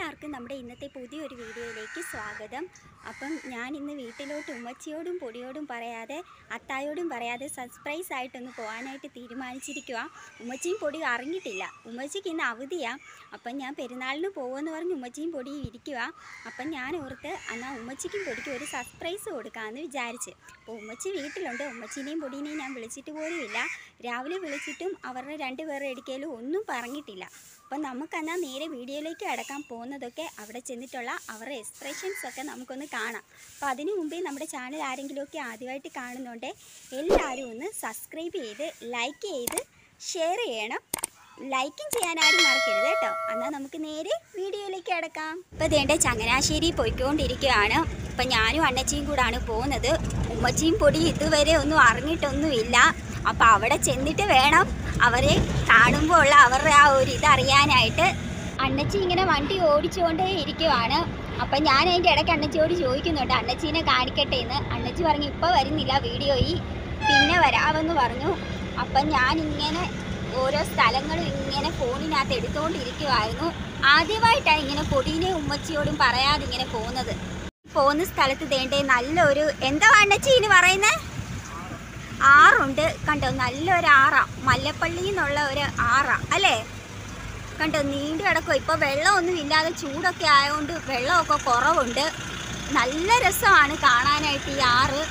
എല്ലാവർക്കും നമ്മുടെ ഇന്നത്തെ പുതിയൊരു വീഡിയോയിലേക്ക് സ്വാഗതം അപ്പം ഞാൻ ഇന്ന് വീട്ടിലോട്ട് ഉമ്മച്ചിയോടും പൊടിയോടും പറയാതെ അത്തായോടും പറയാതെ സർപ്രൈസ് ആയിട്ടൊന്ന് പോകാനായിട്ട് തീരുമാനിച്ചിരിക്കുക ഉമ്മച്ചിയും പൊടിയും അറിഞ്ഞിട്ടില്ല ഉമ്മച്ചിക്ക് ഇന്ന് അവധിയാണ് അപ്പം ഞാൻ പെരുന്നാളിന് പോകുമെന്ന് പറഞ്ഞ് ഉമ്മച്ചിയും പൊടിയും ഇരിക്കുക അപ്പം ഞാൻ ഓർത്ത് എന്നാൽ ഉമ്മച്ചിക്കും പൊടിക്കും ഒരു സർപ്രൈസ് കൊടുക്കാമെന്ന് വിചാരിച്ച് അപ്പോൾ ഉമ്മച്ചി വീട്ടിലുണ്ട് ഉമ്മച്ചീനെയും പൊടീനെയും ഞാൻ വിളിച്ചിട്ട് പോലുമില്ല രാവിലെ വിളിച്ചിട്ടും അവരുടെ രണ്ടുപേരുടെ എടുക്കലും ഒന്നും പറഞ്ഞിട്ടില്ല അപ്പം നമുക്കെന്നാൽ നേരെ വീഡിയോയിലേക്ക് അടക്കാൻ പോകുന്നതൊക്കെ അവിടെ ചെന്നിട്ടുള്ള അവരുടെ എക്സ്പ്രഷൻസ് ഒക്കെ നമുക്കൊന്ന് കാണാം അപ്പോൾ അതിനു മുമ്പേ നമ്മുടെ ചാനൽ ആരെങ്കിലുമൊക്കെ ആദ്യമായിട്ട് കാണുന്നുണ്ട് എല്ലാവരും ഒന്ന് സബ്സ്ക്രൈബ് ചെയ്ത് ലൈക്ക് ചെയ്ത് ഷെയർ ചെയ്യണം ലൈക്കും ചെയ്യാൻ ആരും മറക്കരുത് കേട്ടോ എന്നാൽ നമുക്ക് നേരെ വീഡിയോയിലേക്ക് അടക്കാം ഇപ്പോൾ ഇതേണ്ട ചങ്ങനാശ്ശേരി പോയിക്കൊണ്ടിരിക്കുകയാണ് ഇപ്പം ഞാനും അണ്ണച്ചിയും കൂടാണ് പോകുന്നത് ഉമ്മച്ചിയും പൊടി ഇതുവരെ ഒന്നും അറിഞ്ഞിട്ടൊന്നുമില്ല അപ്പം അവിടെ ചെന്നിട്ട് വേണം അവരെ കാണുമ്പോൾ ഉള്ള അവരുടെ ആ ഒരു ഇത് അറിയാനായിട്ട് അണ്ണച്ചി ഇങ്ങനെ വണ്ടി ഓടിച്ചുകൊണ്ടേ ഇരിക്കുവാണ് അപ്പം ഞാൻ അതിൻ്റെ ഇടയ്ക്ക് അണ്ണച്ചിയോട് ചോദിക്കുന്നുണ്ട് അണ്ണച്ചീനെ കാണിക്കട്ടെ എന്ന് അണ്ണച്ചി പറഞ്ഞു ഇപ്പോൾ വരുന്നില്ല വീഡിയോയിൽ പിന്നെ വരാമെന്ന് പറഞ്ഞു അപ്പം ഞാൻ ഇങ്ങനെ ഓരോ സ്ഥലങ്ങളും ഇങ്ങനെ ഫോണിനകത്ത് എടുത്തുകൊണ്ടിരിക്കുമായിരുന്നു ആദ്യമായിട്ടാണ് ഇങ്ങനെ പൊടീനെ ഉമ്മച്ചിയോടും പറയാതെ ഇങ്ങനെ പോകുന്നത് പോകുന്ന സ്ഥലത്ത് തേണ്ടേ നല്ലൊരു എന്താ അണ്ണച്ചീന് പറയുന്നത് ആറുണ്ട് കണ്ടോ നല്ലൊരു ആറാ മല്ലപ്പള്ളി എന്നുള്ള ഒരു ആറാ അല്ലേ കണ്ടോ നീണ്ടു കിടക്കും ഇപ്പോൾ വെള്ളമൊന്നും ഇല്ലാതെ ചൂടൊക്കെ ആയതുകൊണ്ട് വെള്ളമൊക്കെ കുറവുണ്ട് നല്ല രസമാണ് കാണാനായിട്ട് ഈ ആറ്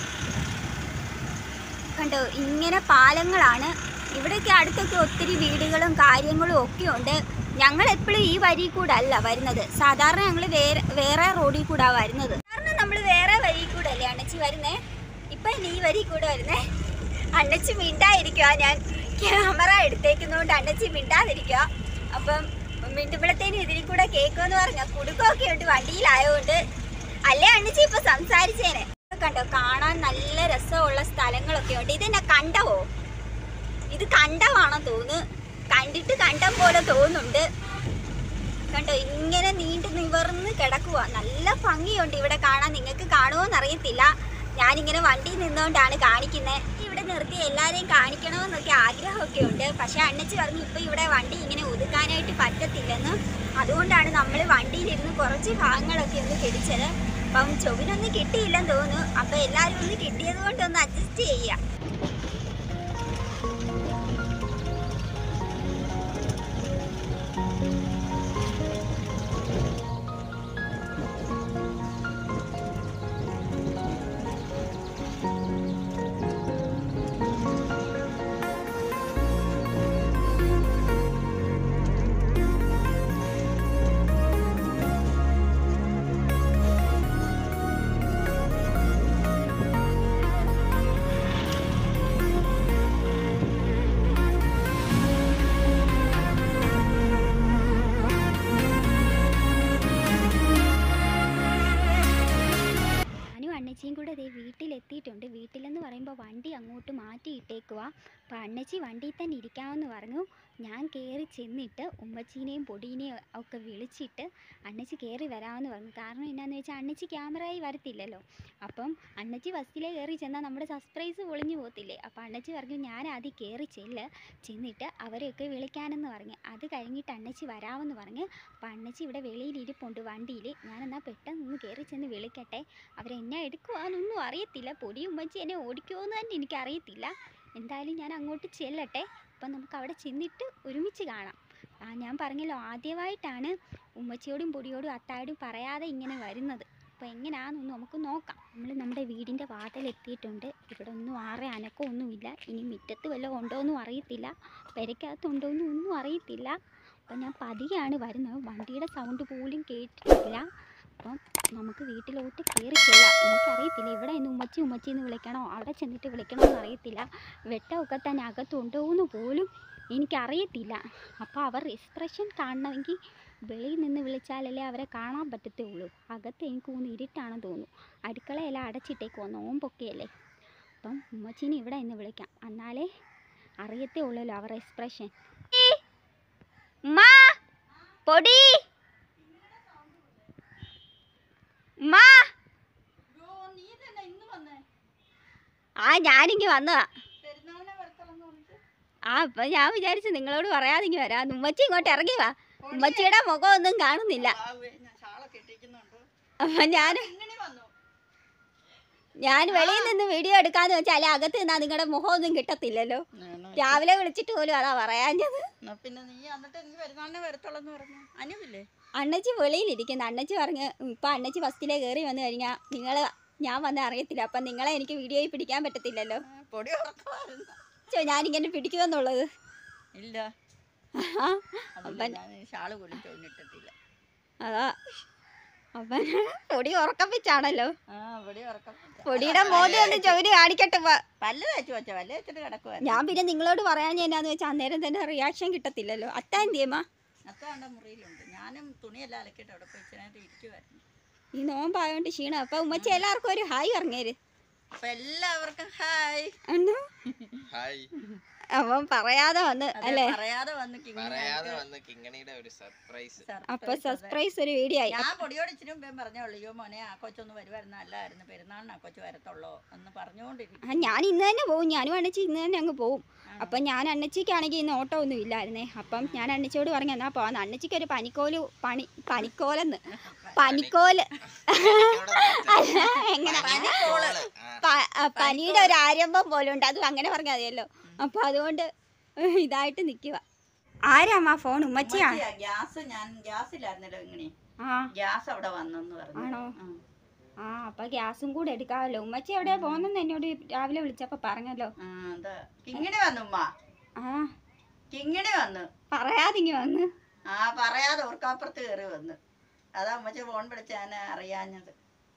കണ്ടോ ഇങ്ങനെ പാലങ്ങളാണ് ഇവിടെയൊക്കെ അടുത്തൊക്കെ ഒത്തിരി വീടുകളും കാര്യങ്ങളും ഒക്കെ ഉണ്ട് ഞങ്ങൾ എപ്പോഴും ഈ വരി കൂടെ അല്ല വരുന്നത് സാധാരണ ഞങ്ങൾ വേറെ വേറെ റോഡിൽ കൂടാ വരുന്നത് കാരണം നമ്മൾ വേറെ വരി കൂടെ അല്ലേ അണ്ണച്ചി വരുന്നേ ഇപ്പൊ ഈ വരി കൂടെ വരുന്നേ അണ്ണച്ചി മിണ്ടായിരിക്കുക ഞാൻ ക്യാമറ എടുത്തേക്കുന്നതുകൊണ്ട് അണ്ണച്ചി മിണ്ടാതിരിക്കുക അപ്പം മിണ്ടുമ്പോഴത്തേനും ഇതിൽ കൂടെ കേൾക്കുമെന്ന് പറഞ്ഞ കുടുക്കമൊക്കെ ഉണ്ട് വണ്ടിയിലായതുകൊണ്ട് അല്ലേ അണ്ണച്ചി ഇപ്പൊ സംസാരിച്ചേനെ കണ്ടോ കാണാൻ നല്ല രസമുള്ള സ്ഥലങ്ങളൊക്കെ ഉണ്ട് ഇതെന്നെ കണ്ടവോ ഇത് കണ്ടമാണോ തോന്നുന്നു കണ്ടിട്ട് കണ്ടം പോലെ തോന്നുന്നുണ്ട് കണ്ടോ ഇങ്ങനെ നീണ്ടു നിവർന്ന് കിടക്കുക നല്ല ഭംഗിയുണ്ട് ഇവിടെ കാണാൻ നിങ്ങൾക്ക് കാണുമോന്ന് അറിയത്തില്ല ഞാനിങ്ങനെ വണ്ടി നിന്നുകൊണ്ടാണ് കാണിക്കുന്നത് ഇവിടെ നിർത്തി എല്ലാവരെയും കാണിക്കണമെന്നൊക്കെ ആഗ്രഹമൊക്കെ ഉണ്ട് പക്ഷെ അണ്ണച്ചി പറഞ്ഞു ഇപ്പൊ ഇവിടെ വണ്ടി ഇങ്ങനെ ഒതുക്കാനായിട്ട് പറ്റത്തില്ലെന്ന് അതുകൊണ്ടാണ് നമ്മൾ വണ്ടിയിലിരുന്ന് കുറച്ച് ഭാഗങ്ങളൊക്കെ ഒന്ന് പിടിച്ചത് അപ്പം ചൊവ്വിനൊന്നും കിട്ടിയില്ലെന്ന് തോന്നുന്നു അപ്പൊ എല്ലാവരും ഒന്ന് കിട്ടിയത് കൊണ്ട് ഒന്ന് അഡ്ജസ്റ്റ് ചെയ്യാം ഞാനും അണ്ണച്ചിയും കൂടെ ദേ വീട്ടിലെത്തിയിട്ടുണ്ട് വീട്ടിലെന്ന് പറയുമ്പോൾ വണ്ടി അങ്ങോട്ട് മാറ്റിയിട്ടേക്കുക അപ്പോൾ അണ്ണച്ചി വണ്ടിയിൽ തന്നെ ഇരിക്കാമെന്ന് പറഞ്ഞു ഞാൻ കയറി ചെന്നിട്ട് ഉമ്മച്ചീനെയും പൊടീനെയും ഒക്കെ വിളിച്ചിട്ട് അണ്ണച്ചി കയറി വരാമെന്ന് പറഞ്ഞു കാരണം എന്നാന്ന് വെച്ചാൽ അണ്ണച്ചി ക്യാമറയിൽ വരത്തില്ലല്ലോ അപ്പം അണ്ണച്ചി ബസ്സിലേ കയറി ചെന്നാൽ നമ്മുടെ സർപ്രൈസ് പൊളിഞ്ഞു പോകത്തില്ലേ അപ്പോൾ അണ്ണച്ചി പറഞ്ഞു ഞാൻ ആദ്യം കയറി ചെല്ല് ചെന്നിട്ട് അവരെയൊക്കെ വിളിക്കാനെന്ന് പറഞ്ഞു അത് കഴിഞ്ഞിട്ട് അണ്ണച്ചി വരാമെന്ന് പറഞ്ഞ് അപ്പോൾ അണ്ണച്ചി ഇവിടെ വെളിയിൽ ഇരിപ്പുണ്ട് വണ്ടിയിൽ ഞാനെന്നാൽ പെട്ടെന്ന് ഒന്ന് കയറി ചെന്ന് വിളിക്കട്ടെ അവരെന്നെ എടുക്കുവാന്നൊന്നും അറിയത്തില്ല പൊടി ഉമ്മച്ചി എന്നെ ഓടിക്കുമോയെന്ന് തന്നെ എനിക്കറിയത്തില്ല എന്തായാലും ഞാൻ അങ്ങോട്ട് ചെല്ലട്ടെ അപ്പം നമുക്ക് അവിടെ ചെന്നിട്ട് ഒരുമിച്ച് കാണാം ആ ഞാൻ പറഞ്ഞല്ലോ ആദ്യമായിട്ടാണ് ഉമ്മച്ചിയോടും പൊടിയോടും അത്തായോടും പറയാതെ ഇങ്ങനെ വരുന്നത് അപ്പോൾ എങ്ങനെയാണെന്നൊന്ന് നമുക്ക് നോക്കാം നമ്മൾ നമ്മുടെ വീടിൻ്റെ വാതിലെത്തിയിട്ടുണ്ട് ഇവിടെ ഒന്നും ആറെ അനക്കമൊന്നുമില്ല ഇനി മുറ്റത്ത് വല്ലതും ഉണ്ടോയെന്നും അറിയത്തില്ല പെരയ്ക്കകത്തുണ്ടോയെന്നും ഒന്നും അറിയത്തില്ല അപ്പം ഞാൻ പതിയാണ് വരുന്നത് വണ്ടിയുടെ സൗണ്ട് പോലും കേട്ടിട്ടില്ല അപ്പം നമുക്ക് വീട്ടിലോട്ട് കയറി ചെല്ലാം എനിക്കറിയത്തില്ല ഇവിടെ ഇന്ന് ഉമ്മച്ചി ഉമ്മച്ചി എന്ന് വിളിക്കണോ അവിടെ ചെന്നിട്ട് വിളിക്കണോ എന്ന് അറിയത്തില്ല വെട്ടമൊക്കെ തന്നെ അകത്തുണ്ടോ എന്ന് പോലും എനിക്കറിയത്തില്ല അപ്പോൾ അവർ എക്സ്പ്രഷൻ കാണണമെങ്കിൽ വെളിയിൽ നിന്ന് വിളിച്ചാലല്ലേ അവരെ കാണാൻ പറ്റത്തുള്ളൂ അകത്ത് എനിക്ക് തോന്നുന്നു ഇരുട്ടാണെന്ന് തോന്നുന്നു അടുക്കളയെല്ലാം അടച്ചിട്ടേക്കുവാ നോമ്പൊക്കെയല്ലേ അപ്പം ഉമ്മച്ചീനെ ഇവിടെ നിന്ന് വിളിക്കാം എന്നാലേ അറിയത്തേ ഉള്ളല്ലോ അവരുടെ എക്സ്പ്രഷൻ പൊടി മാ ആ ഞാനിങ്ങി വന്നതാ ആ ഇപ്പൊ ഞാൻ വിചാരിച്ചു നിങ്ങളോട് പറയാതെ ഇങ്ങ് വരാം ഉമ്മച്ചി ഇങ്ങോട്ട് ഇറങ്ങി വാ ഉമ്മച്ചിയുടെ മുഖം ഒന്നും കാണുന്നില്ല കെട്ടിക്കുന്നുണ്ടോ അപ്പം ഞാൻ ഇങ്ങനെ വന്നു ഞാൻ വെളിയിൽ നിന്ന് വീഡിയോ എടുക്കാന്ന് വെച്ചാൽ അകത്ത് നിന്നാ നിങ്ങളുടെ മുഖമൊന്നും കിട്ടത്തില്ലല്ലോ രാവിലെ വിളിച്ചിട്ട് പോലും അതാ പറയാഞ്ഞത് എന്നാ പിന്നെ നീ എന്നിട്ട് എനിക്ക് പെരുന്നാളിനെ വരത്തുള്ളെന്ന് പറഞ്ഞു അനുവില്ലേ അണ്ണച്ചി വെളിയിലിരിക്കുന്നു അണ്ണച്ചി പറഞ്ഞ് ഇപ്പം അണ്ണച്ചി ഫസ്റ്റിലെ കയറി വന്നു കഴിഞ്ഞാൽ നിങ്ങൾ ഞാൻ വന്ന അറിയത്തില്ല അപ്പം നിങ്ങളെ എനിക്ക് വീഡിയോയിൽ പിടിക്കാൻ പറ്റത്തില്ലല്ലോ ആ, പൊടി ഉറക്കമായിരുന്നു ചോ ഞാനിങ്ങനെ പിടിക്കുമെന്നുള്ളത് ഇല്ല ആ, അതല്ല ഞാൻ ഷാള് പോലും ചോദിട്ടിട്ടില്ല അതാ അപ്പം പൊടി ഉറക്കപ്പിച്ചാണല്ലോ ആ പൊടി ഉറക്കം പൊടിയുടെ മോദി ഒന്ന് ചൊവര് കാണിക്കട്ടെ വാ. പല്ല് തേച്ച് വെച്ച പല്ല് വെച്ചിട്ട് കിടക്കുവാ ഞാൻ പിന്നെ നിങ്ങളോട് പറയാൻ എന്നാന്ന് വെച്ചാൽ അന്നേരം തന്നെ റിയാക്ഷൻ കിട്ടത്തില്ലല്ലോ അത്ത എന്തിയമ്മ അത്താണ്ട മുറിയിലുണ്ട് ഞാനും തുണിയെല്ലാം അലക്കിയിട്ട് അവിടെ പോയി ഇച്ചിരി ഇരിക്കുമായിരുന്നു ഈ നോമ്പായോണ്ട് ക്ഷീണം അപ്പൊ ഉമ്മച്ചി എല്ലാവർക്കും ഒരു ഹായ് പറഞ്ഞേര് അപ്പൊ എല്ലാവർക്കും ഹായ് അണ്ണാ, ഹായ് അവൻ പറയാതെ വന്ന് അതെ, അല്ലേ പറയാതെ വന്ന് കിങ്ങി പറയാതെ വന്ന് കിങ്ങണിയുടെ ഒരു സർപ്രൈസ് surprise അപ്പൊ അതെ. സർപ്രൈസ് ഒരു വീഡിയോ ആയി ഞാൻ പൊടിയോട് ഇച്ചിരി മുമ്പേ പറഞ്ഞോളൂ അയ്യോ മോനെ ആ കൊച്ചൊന്ന് വരുമായിരുന്നു അല്ലായിരുന്നു പെരുന്നാളിന് ആ കൊച്ചു വരത്തുള്ളൂ എന്ന് പറഞ്ഞുകൊണ്ടിരിക്കും ആ ഞാൻ ഇന്ന് തന്നെ പോകും ഞാനും അണ്ണച്ചി ഇന്ന് തന്നെ അങ്ങ് പോകും അപ്പം ഞാൻ അണ്ണച്ചിക്കാണെങ്കിൽ ഇന്ന് ഓട്ടോ ഒന്നും ഇല്ലായിരുന്നേ അപ്പം ഞാൻ അണ്ണച്ചിയോട് പറഞ്ഞു എന്നാ പോവാന്ന് അണ്ണച്ചിക്ക് ഒരു പനിക്കോല് പണി പനിക്കോലെന്ന് പനിക്കോല് അല്ല, എങ്ങനെ പ- ആ, പനിയുടെ ഒരു ആരംഭം പോലെ ഉണ്ട് അത് അങ്ങനെ പറഞ്ഞാൽ മതിയല്ലോ അപ്പൊ അതുകൊണ്ട് ഇതായിട്ട് നിൽക്കുക ആരാമ്മ ഫോൺ ഉമ്മച്ചിയാ ഗ്യാസ് ഞാൻ ഗ്യാസിലായിരുന്നല്ലോ ഇങ്ങനെ ആ ഗ്യാസ് അവിടെ വന്നെന്ന് പറഞ്ഞു ആണോ? ഉം. ആ അപ്പൊ ഗ്യാസും കൂടെ എടുക്കാമല്ലോ ഉമ്മച്ചി എവിടെയാ പോകുന്നെന്ന് എന്നോട് രാവിലെ വിളിച്ചപ്പോ പറഞ്ഞല്ലോ ആ, അതാ കിങ്ങിണി വന്നു ഉമ്മ ആ കിങ്ങിണി വന്നു പറയാതിങ്ങി വന്ന് ആ പറയാതെ ഓർക്കാപ്പുറത്ത് കയറി വന്നു അതാ അമ്മച്ചി ഫോൺ വിളിച്ച് ഞാൻ അറിയാഞ്ഞത്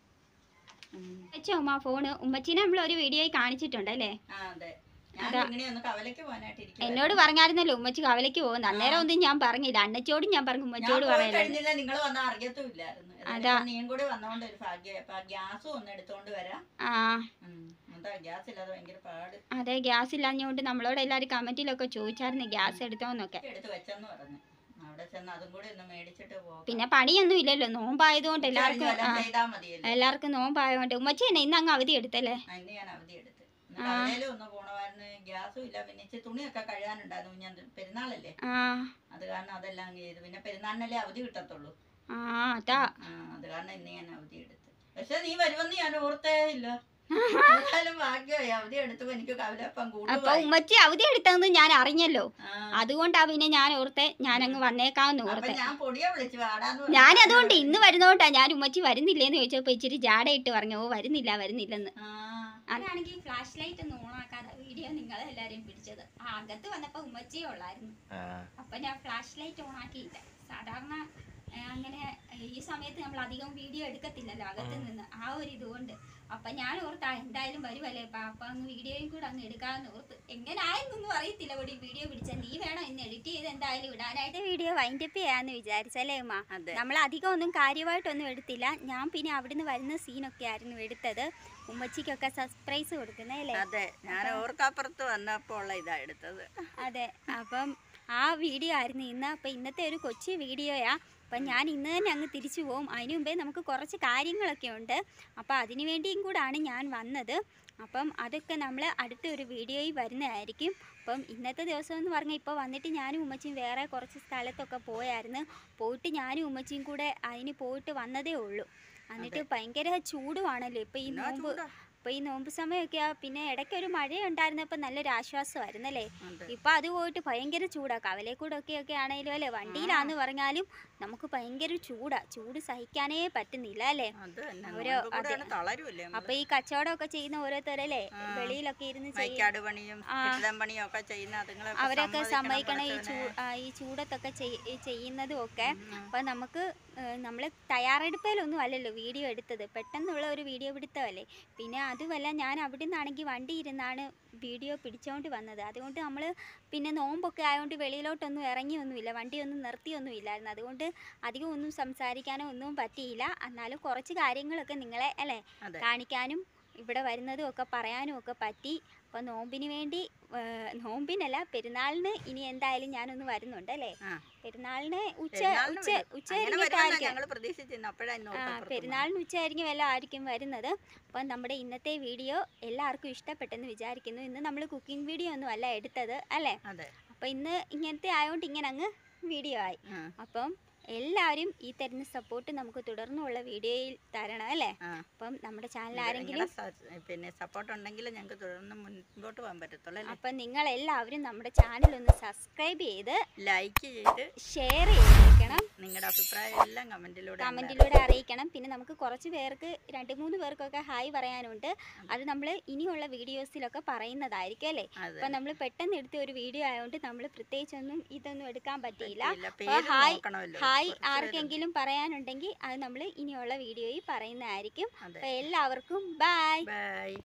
ഉം. വെച്ചോ ഉമ്മ ഫോണ് ഉമ്മച്ചീനെ നമ്മൾ ഒരു വീഡിയോയിൽ കാണിച്ചിട്ടുണ്ടല്ലേ ആ അതെ ഞാൻ അതാ. കിങ്ങിണി ഒന്ന് കവലയ്ക്ക് പോകാനായിട്ട് ഇരിക്കുവായിരുന്നു. എന്നോട് പറഞ്ഞായിരുന്നല്ലോ ഉമ്മച്ചി കവലയ്ക്ക് പോകുന്നു അന്നേരം ഒന്നും ഞാൻ പറഞ്ഞില്ല അണ്ണച്ചോടും ഞാൻ പറഞ്ഞു ഞാൻ ഉമ്മച്ചിയോട് പോയി പറയല്ലേ കഴിഞ്ഞില്ല നിങ്ങൾ വന്ന അറിയത്തുമില്ലായിരുന്നു അതാ. നീയും കൂടി വന്നോണ്ട് ഒരു ഭാഗ്യം അപ്പൊ ആ ഗ്യാസും ഒന്ന് എടുത്തോണ്ട് വരാം ആ ഉം. എന്താ ഗ്യാസ് ഇല്ലാതെ ഭയങ്കര പാട് അതെ ഗ്യാസ് ഇല്ലാഞ്ഞുകൊണ്ട് നമ്മളോട് എല്ലാവരും കമന്റിലൊക്കെ ചോദിച്ചായിരുന്നു ഗ്യാസ് എടുത്തോന്നൊക്കെ എടുത്ത് വെച്ചെന്ന് പറഞ്ഞു അവിടെ ചെന്ന് അതും കൂടി ഒന്ന് മേടിച്ചിട്ട് പോകാം പിന്നെ പണിയൊന്നും ഇല്ലല്ലോ നോമ്പായതുകൊണ്ട് എല്ലാവർക്കും ആ, ചെയ്താൽ മതിയല്ലോ എല്ലാവർക്കും നോമ്പായതുകൊണ്ട് ഉമ്മച്ചി തന്നെ ഇന്ന് അങ്ങ് അവധി എടുത്തല്ലേ ആ, ഇന്ന് ഞാൻ അവധി എടുത്ത് കവലയിലും ഒന്ന് പോണമായിരുന്നു ഗ്യാസും ഇല്ല പിന്നെ ഇച്ചിരി തുണിയൊക്കെ കഴുകാനുണ്ടായിരുന്നു ഞാൻ പെരുന്നാളല്ലേ ആ അത് കാരണം അതെല്ലാം അങ്ങ് ചെയ്തു പിന്നെ പെരുന്നാളിനല്ലേ അവധി കിട്ടത്തുള്ളൂ ആ അതാ ആ, അത് കാരണം ഇന്ന് ഞാൻ അവധി എടുത്ത് പക്ഷെ നീ വരുമെന്ന് ഞാൻ ഓർത്തേ ഇല്ല എന്നാലും ഭാഗ്യമായി അവധി എടുത്തപ്പോ എനിക്ക് കവലപ്പം അപ്പൊ കൂടുതലായി ഉമ്മച്ചി അവധി എടുത്തതെന്ന് ഞാൻ അറിഞ്ഞല്ലോ ആ, അതുകൊണ്ടാ പിന്നെ ഞാൻ ഓർത്തെ ഞാൻ അങ്ങ് വന്നേക്കാന്ന് അപ്പൊ ഓർത്തെ ഞാൻ പൊടിയെ വിളിച്ചു വാടാന്ന് പറഞ്ഞു. ഞാൻ അതുകൊണ്ട് ഇന്ന് വരുന്നോണ്ടാ ഞാൻ ഉമ്മച്ചി വരുന്നില്ലേന്ന് ചോദിച്ചപ്പോ ഇച്ചിരി ജാടയിട്ട് പറഞ്ഞു ഓ വരുന്നില്ല വരുന്നില്ലെന്ന് ആ, അതാണെങ്കിൽ ഫ്ലാഷ് ലൈറ്റ് ഒന്നും ഓണാക്കാതെ വീഡിയോ നിങ്ങളെ എല്ലാരെയും പിടിച്ചത് ആ അകത്ത് വന്നപ്പോ ഉമ്മച്ചിയേ ഉള്ളായിരുന്നു അപ്പൊ ഞാൻ ഫ്ലാഷ് ലൈറ്റ് ഓണാക്കിയില്ല സാധാരണ ആ, അങ്ങനെ ഈ സമയത്ത് നമ്മൾ അധികം വീഡിയോ എടുക്കത്തില്ലല്ലോ അകത്ത് നിന്ന് ആ ഒരു ഇതുകൊണ്ട് അപ്പൊ ഞാൻ ഓർത്താ എന്തായാലും വരുമല്ലേ അപ്പൊ അപ്പൊ അങ്ങ് വീഡിയോയും കൂടെ അങ്ങ് എടുക്കാമെന്ന് ഓർത്ത് എങ്ങനായെന്നൊന്നും അറിയത്തില്ല ഇവിടെ വീഡിയോ പിടിച്ച നീ വേണം ഇന്ന് എഡിറ്റ് ചെയ്ത് എന്തായാലും ഇടാനായിട്ട് വീഡിയോ വൈൻഡപ്പ് ചെയ്യാന്ന് വിചാരിച്ചല്ലേ ഉമ്മ അതെ നമ്മൾ അധികം ഒന്നും കാര്യമായിട്ടൊന്നും എടുത്തില്ല ഞാൻ പിന്നെ അവിടുന്ന് വരുന്ന സീനൊക്കെ ആയിരുന്നു എടുത്തത് ഉമ്മച്ചിക്കൊക്കെ സർപ്രൈസ് കൊടുക്കുന്നതല്ലേ അതെ ഞാൻ ഓർക്കാപ്പുറത്ത് വന്നപ്പോൾ ഉള്ള ഇതാ എടുത്തത് അതെ അപ്പം ആ വീഡിയോ ആയിരുന്നു ഇന്ന് അപ്പം ഇന്നത്തെ ഒരു കൊച്ചു വീഡിയോയാ അപ്പം ഞാൻ ഇന്ന് തന്നെ അങ്ങ് തിരിച്ചു പോകും അതിനു മുമ്പേ നമുക്ക് കുറച്ച് കാര്യങ്ങളൊക്കെ ഉണ്ട് അപ്പോൾ അതിനു വേണ്ടിയും കൂടാണ് ഞാൻ വന്നത് അപ്പം അതൊക്കെ നമ്മൾ അടുത്ത ഒരു വീഡിയോയിൽ വരുന്നതായിരിക്കും അപ്പം ഇന്നത്തെ ദിവസം എന്ന് പറഞ്ഞാൽ ഇപ്പോൾ വന്നിട്ട് ഞാനും ഉമ്മച്ചിയും വേറെ കുറച്ച് സ്ഥലത്തൊക്കെ പോയായിരുന്നു പോയിട്ട് ഞാനും ഉമ്മച്ചിയും കൂടെ അതിന് പോയിട്ട് വന്നതേ ഉള്ളൂ എന്നിട്ട് ഭയങ്കര ചൂടുവാണല്ലോ ഇപ്പോൾ ഈ എന്നാ നോമ്പ് ചൂടാ. അപ്പോൾ ഈ നോമ്പ് സമയമൊക്കെ പിന്നെ ഇടയ്ക്കൊരു മഴയുണ്ടായിരുന്നപ്പോൾ നല്ലൊരു ആശ്വാസമായിരുന്നല്ലേ അതെ. ഇപ്പൊ അത് പോയിട്ട് ഭയങ്കര ചൂടാ കവലെ കൂടെ ഒക്കെ ഒക്കെ ആണെങ്കിലും അല്ലേ വണ്ടിയിലാന്ന് പറഞ്ഞാലും നമുക്ക് ഭയങ്കര ചൂടാ ചൂട് സഹിക്കാനേ പറ്റുന്നില്ല അല്ലേ അത് തന്നെ ഓരോ- നോമ്പ് കൂടെയാണ് തളരുമല്ലേ നമ്മള്? അപ്പൊ ഈ കച്ചവടമൊക്കെ ചെയ്യുന്ന ഓരോരുത്തരല്ലേ ആ. വെളിയിലൊക്കെ ഇരുന്ന് ചെയ്യും മൈക്കാട് പണിയും ആ. കെട്ടിടം പണിയും ഒക്കെ ചെയ്യുന്ന അതുങ്ങളൊക്കെ അവരൊക്കെ സമ്മതിക്കണം ഈ ചൂ പടച്ചവനെ. ആ, ഈ ചൂടത്തൊക്കെ ചെയ്- ഈ ചെയ്യുന്നതും ഒക്കെ ഉം. അപ്പൊ നമുക്ക് നമ്മൾ തയ്യാറെടുപ്പിലൊന്നും അല്ലല്ലോ വീഡിയോ എടുത്തത് പെട്ടെന്നുള്ള ഒരു വീഡിയോ പിടുത്തമല്ലേ പിന്നെ അതുമല്ല ഞാൻ അവിടെ നിന്നാണെങ്കിൽ വണ്ടി ഇരുന്നാണ് വീഡിയോ പിടിച്ചോണ്ട് വന്നത് അതുകൊണ്ട് നമ്മൾ പിന്നെ നോമ്പൊക്കെ ആയതുകൊണ്ട് വെളിയിലോട്ടൊന്നും ഇറങ്ങിയൊന്നുമില്ല വണ്ടിയൊന്നും നിർത്തിയൊന്നും ഇല്ലായിരുന്നു അതുകൊണ്ട് അധികം ഒന്നും സംസാരിക്കാനോ ഒന്നും പറ്റിയില്ല എന്നാലും കുറച്ച് കാര്യങ്ങളൊക്കെ നിങ്ങളെ അല്ലേ അതെ. കാണിക്കാനും ഇവിടെ വരുന്നതും ഒക്കെ പറയാനും ഒക്കെ പറ്റി അപ്പോൾ നോമ്പിന് വേണ്ടി ഏർ, നോമ്പിനല്ല പെരുന്നാളിന് ഇനി എന്തായാലും ഞാനൊന്ന് വരുന്നുണ്ട് അല്ലേ ആ. പെരുന്നാളിന് ഉച്ച പെരുന്നാളിന് ഉച്ച വരും. ഉച്ച അങ്ങനെ കഴിഞ്ഞിട്ട് വരുമെന്നാ ആയിരിക്കും ഞങ്ങള് പ്രതീക്ഷിച്ചിരുന്നു അപ്പോഴാ ഇന്ന് ആ ഓർത്തപ്പുറത്ത് വന്നത്. പെരുന്നാളിന് ഉച്ചയായിരിക്കും വല്ല ആയിരിക്കും വരുന്നത് അപ്പം നമ്മുടെ ഇന്നത്തെ വീഡിയോ എല്ലാവർക്കും ഇഷ്ടപ്പെട്ടെന്ന് വിചാരിക്കുന്നു ഇന്ന് നമ്മൾ കുക്കിംഗ് വീഡിയോ ഒന്നും അല്ല എടുത്തത് അല്ലേ അതെ അപ്പം ഇന്ന് ഇങ്ങനത്തെ ആയതുകൊണ്ട് ഇങ്ങനെ അങ്ങ് വീഡിയോ ആയി ആ. അപ്പം എല്ലാവരും ഈ തരുന്ന സപ്പോർട്ട് നമുക്ക് തുടർന്നുള്ള വീഡിയോയിൽ തരണം അല്ലേ ആ. അപ്പം നമ്മുടെ ചാനൽ നിങ്ങളുടെ ആരെങ്കിലും സ- പിന്നെ സപ്പോർട്ട് ഉണ്ടെങ്കിൽ ഞങ്ങൾക്ക് തുടർന്ന് മുൻപോട്ട് പോകാൻ പറ്റത്തുള്ളൂ അല്ലേ അപ്പം നിങ്ങൾ എല്ലാവരും നമ്മുടെ ചാനൽ ഒന്ന് സബ്സ്ക്രൈബ് ചെയ്ത് ലൈക്ക് ചെയ്ത് ഷെയർ ചെയ്തിരിക്കണം നിങ്ങളുടെ അഭിപ്രായം എല്ലാം കമന്റിലൂടെ കമൻറ്റിലൂടെ അറിയിക്കണം പിന്നെ നമുക്ക് കുറച്ച് പേർക്ക് രണ്ട് മൂന്ന് പേർക്കൊക്കെ ഹായ് പറയാനുണ്ട് അത് നമ്മൾ ഇനിയുള്ള വീഡിയോസിലൊക്കെ പറയുന്നതായിരിക്കും അല്ലേ അതെ അപ്പം നമ്മൾ പെട്ടെന്ന് എടുത്ത ഒരു വീഡിയോ ആയതുകൊണ്ട് നമ്മൾ പ്രത്യേകിച്ചൊന്നും ഇതൊന്നും എടുക്കാൻ പറ്റിയില്ല ഇല്ല, അപ്പോൾ പേര് ഹായ് നോക്കണമല്ലോ ഹായ് കുറച്ച് പേര്- ആർക്കെങ്കിലും പറയാനുണ്ടെങ്കിൽ അത് നമ്മൾ ഇനിയുള്ള വീഡിയോയിൽ പറയുന്നതായിരിക്കും അതെ അപ്പോൾ എല്ലാവർക്കും ബൈ ബൈ